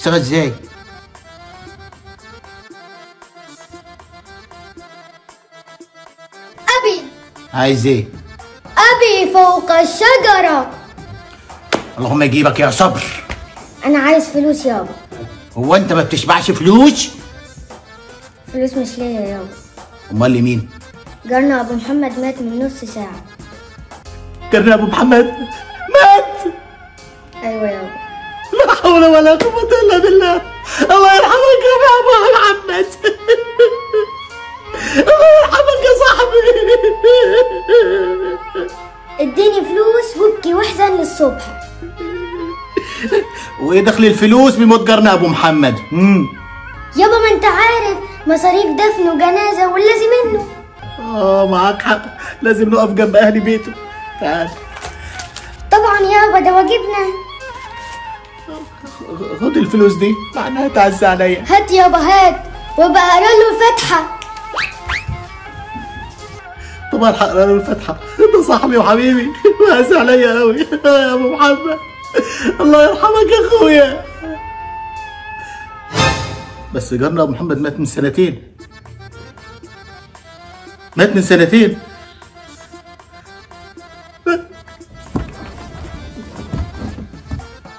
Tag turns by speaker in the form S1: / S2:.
S1: اشتغل ازاي
S2: أبي
S1: عايز ايه
S2: أبي فوق الشجرة
S1: اللهم يجيبك يا صبر
S2: أنا عايز فلوس يابا
S1: هو انت ما بتشبعش فلوس
S2: فلوس مش ليا يابا
S1: امال لمين
S2: جارنا أبو محمد مات من نص ساعة
S1: كان ابو محمد مات
S2: أيوة يابا
S1: لا حول ولا قوة الا بالله الله يرحمك يا ابو محمد الله يرحمك يا صاحبي
S2: اديني فلوس وابكي واحزن للصبح
S1: وايه دخل الفلوس بموت جارنا ابو محمد امم
S2: يابا ما انت عارف مصاريف دفن وجنازة واللازم منه
S1: اه معاك حق لازم نقف جنب اهل بيته تعال
S2: طبعا يابا ده واجبنا
S1: خد الفلوس دي معناها تعز عليا
S2: هات يابا هات وابقى اقرا له الفاتحة
S1: طب الحق اقرا له الفاتحه ده صاحبي وحبيبي وقاس عليا قوي يا ابو محمد الله يرحمك يا اخويا بس جارنا ابو محمد مات من سنتين مات من سنتين